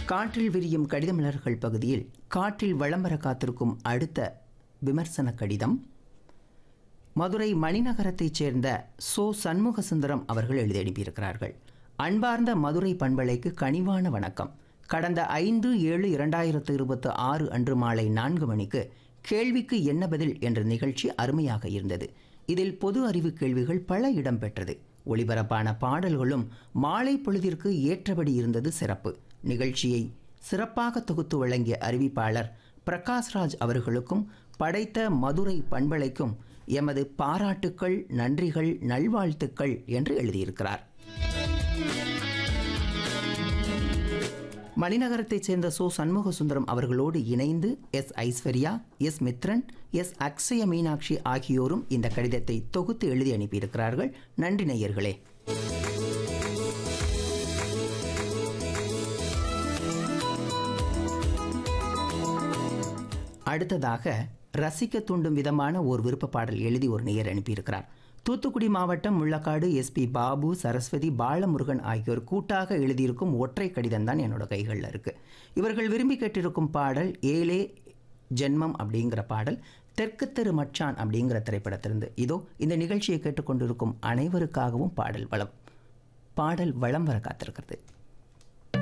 காற்றில் விரியும் கடிதமலர்கள் பகுதியில் காற்றில் வளம் வர காத்திருக்கும் அடுத்த விமர்சன கடிதம் மதுரை மணிநகரத்தைச் சேர்ந்த சோ சண்முகசுந்தரம் அவர்கள் எழுதி அனுப்பியிருக்கிறார்கள் அன்பார்ந்த மதுரை பண்பலைக்கு கனிவான வணக்கம் கடந்த ஐந்து ஏழு இரண்டாயிரத்து இருபத்தி ஆறு அன்று மாலை நான்கு மணிக்கு கேள்விக்கு என்ன பதில் என்ற நிகழ்ச்சி அருமையாக இருந்தது இதில் பொது அறிவு கேள்விகள் பல இடம்பெற்றது ஒளிபரப்பான பாடல்களும் மாலை பொழுதிற்கு ஏற்றபடி இருந்தது சிறப்பு நிகழ்ச்சியை சிறப்பாக தொகுத்து வழங்கிய அறிவிப்பாளர் பிரகாஷ்ராஜ் அவர்களுக்கும் படைத்த மதுரை பண்பலைக்கும் எமது பாராட்டுக்கள் நன்றிகள் நல்வாழ்த்துக்கள் என்று எழுதியிருக்கிறார் மணிநகரத்தைச் சேர்ந்த சோ சண்முக சுந்தரம் அவர்களோடு இணைந்து S Aishwarya S Mithran S Akshaya Meenakshi ஆகியோரும் இந்த கடிதத்தை தொகுத்து எழுதி அனுப்பியிருக்கிறார்கள் நன்றி நேயர்களே அடுத்ததாக ரசிக்க தூண்டும் விதமான ஓர் விருப்ப பாடல் எழுதி ஒரு நேயர் அனுப்பியிருக்கிறார் தூத்துக்குடி மாவட்டம் முள்ளக்காடு எஸ்பி பாபு சரஸ்வதி பாலமுருகன் ஆகியோர் கூட்டாக எழுதியிருக்கும் ஒற்றை கடிதம் தான் என்னோட கைகளில் இருக்குது இவர்கள் விரும்பி கேட்டிருக்கும் பாடல் ஏலே ஜென்மம் அப்படிங்கிற பாடல் தெற்கு தெரு மச்சான் அப்படிங்கிற திரைப்படத்திலிருந்து இதோ இந்த நிகழ்ச்சியை கேட்டுக்கொண்டிருக்கும் அனைவருக்காகவும் பாடல் வளம் பாடல் வளம் வர காத்திருக்கிறது